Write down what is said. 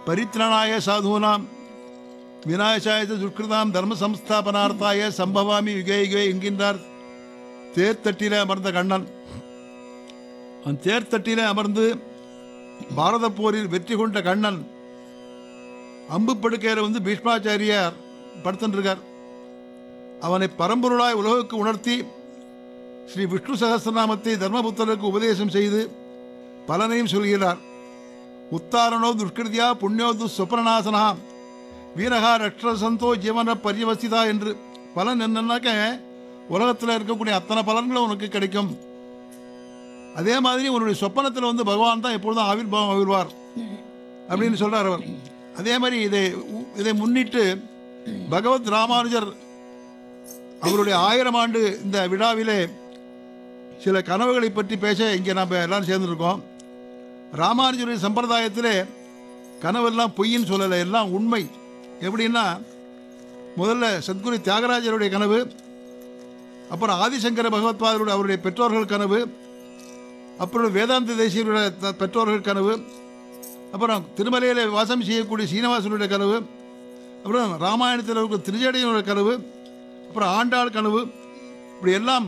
பரித்ரணாய சாதுனாம் விநாயசாய துஷ்கிருதாம் தர்ம சம்ஸ்தாபனார்த்தாய சம்பவாமி UK UK என்கின்றார் தேர்த்தட்டில அமர்ந்த கண்ணன் அந்த தேர்த்தட்டில அமர்ந்து பாரத போரில் வெற்றி கொண்ட கண்ணன் அம்பு படுக்கையில வந்து பீஷ்மாச்சாரியார் படுத்துட்டு இருக்கார் அவனை பரம்பொருளாய் உலகுக்கு உணர்த்தி ஸ்ரீ விஷ்ணு சகஸ்ரநாமத்தை தர்மபுத்தருக்கு உபதேசம் செய்து பலனையும் சொல்கிறார் உத்தாரணோ துஷ்கிருதியா புண்ணியோ துஸ்வப்ரநாசனா வீரகா ரக்ஷசந்தோ ஜீவன பரியவசிதா என்று பலன் என்னன்னாக்க உலகத்தில் இருக்கக்கூடிய அத்தனை பலன்களும் உனக்கு கிடைக்கும் அதே மாதிரி உன்னுடைய சொப்பனத்தில் வந்து பகவான் தான் எப்பொழுதும் ஆவிர்வாவம் ஆவிர்வார் அப்படின்னு சொல்றார் அவர் அதே மாதிரி இதை இதை முன்னிட்டு பகவத் ராமானுஜர் அவருடைய ஆயிரம் ஆண்டு இந்த விழாவிலே சில கனவுகளை பற்றி பேச இங்கே நாம் எல்லாரும் சேர்ந்துருக்கோம் ராமானுஜருடைய சம்பிரதாயத்திலே கனவெல்லாம் பொய்ன்னு சொல்லலை எல்லாம் உண்மை எப்படின்னா முதல்ல சத்குரு தியாகராஜருடைய கனவு அப்புறம் ஆதிசங்கர பகவத்பாதருடைய அவருடைய பெற்றோர்கள் கனவு அப்புறம் வேதாந்த தேசியருடைய த- பெற்றோர்கள் கனவு அப்புறம் திருமலையில் வாசம் செய்யக்கூடிய சீனிவாசனுடைய கனவு அப்புறம் ராமாயணத்தில் இருக்கிற திருஜடையனுடைய கனவு அப்புறம் ஆண்டாள் கனவு இப்படி எல்லாம்